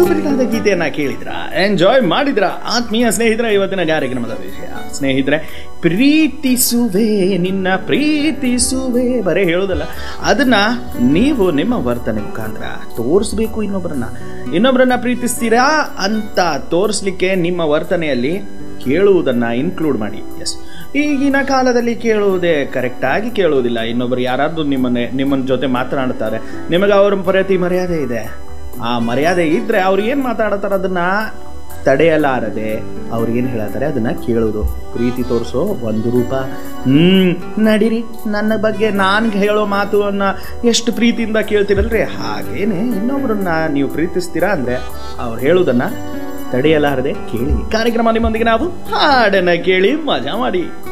ಸುಪರಿತಾದ ಗೀತೆಯನ್ನ ಕೇಳಿದ್ರ ಎಂಜಾಯ್ ಮಾಡಿದ್ರ ಆತ್ಮೀಯ ಸ್ನೇಹಿತರ ಇವತ್ತಿನ ಕಾರ್ಯಕ್ರಮದ ವಿಷಯ ಸ್ನೇಹಿತರೆ ಪ್ರೀತಿಸುವೆ ನಿನ್ನ ಪ್ರೀತಿಸುವೆ ಬರೇ ಹೇಳೋದಲ್ಲ ಅದನ್ನ ನೀವು ನಿಮ್ಮ ವರ್ತನೆ ಮುಖಾಂತರ ತೋರಿಸ್ಬೇಕು ಇನ್ನೊಬ್ಬರನ್ನ ಇನ್ನೊಬ್ಬರನ್ನ ಪ್ರೀತಿಸ್ತೀರಾ ಅಂತ ತೋರಿಸ್ಲಿಕ್ಕೆ ನಿಮ್ಮ ವರ್ತನೆಯಲ್ಲಿ ಕೇಳುವುದನ್ನ ಇನ್ಕ್ಲೂಡ್ ಮಾಡಿ ಎಸ್ ಈಗಿನ ಕಾಲದಲ್ಲಿ ಕೇಳುವುದೇ ಕರೆಕ್ಟಾಗಿ ಕೇಳುವುದಿಲ್ಲ ಇನ್ನೊಬ್ಬರು ಯಾರಾದ್ರೂ ನಿಮ್ಮನ್ನೇ ನಿಮ್ಮನ್ನ ಜೊತೆ ಮಾತನಾಡ್ತಾರೆ ನಿಮಗೆ ಅವ್ರ ಪ್ರತಿ ಮರ್ಯಾದೆ ಇದೆ ಆ ಮರ್ಯಾದೆ ಇದ್ರೆ ಅವ್ರು ಏನು ಮಾತಾಡತ್ತಾರ ಅದನ್ನ ತಡೆಯಲಾರದೆ ಅವ್ರು ಏನು ಹೇಳತ್ತಾರೆ ಅದನ್ನ ಕೇಳೋದು ಪ್ರೀತಿ ತೋರಿಸೋ ಒಂದು ರೂಪ ಹ್ಮ್ ನಡೀರಿ ನನ್ನ ಬಗ್ಗೆ ನಾನು ಹೇಳೋ ಮಾತನ್ನ ಎಷ್ಟು ಪ್ರೀತಿಯಿಂದ ಕೇಳ್ತೀರಲ್ರಿ ಹಾಗೇನೆ ಇನ್ನೊಬ್ರನ್ನ ನೀವು ಪ್ರೀತಿಸ್ತೀರಾ ಅಂದ್ರೆ ಅವ್ರು ಹೇಳೋದನ್ನ ತಡೆಯಲಾರದೆ ಕೇಳಿ ಕಾರ್ಯಕ್ರಮ ನಿಮ್ಮೊಂದಿಗೆ ನಾವು ಹಾಡನ್ನ ಕೇಳಿ ಮಜಾ ಮಾಡಿ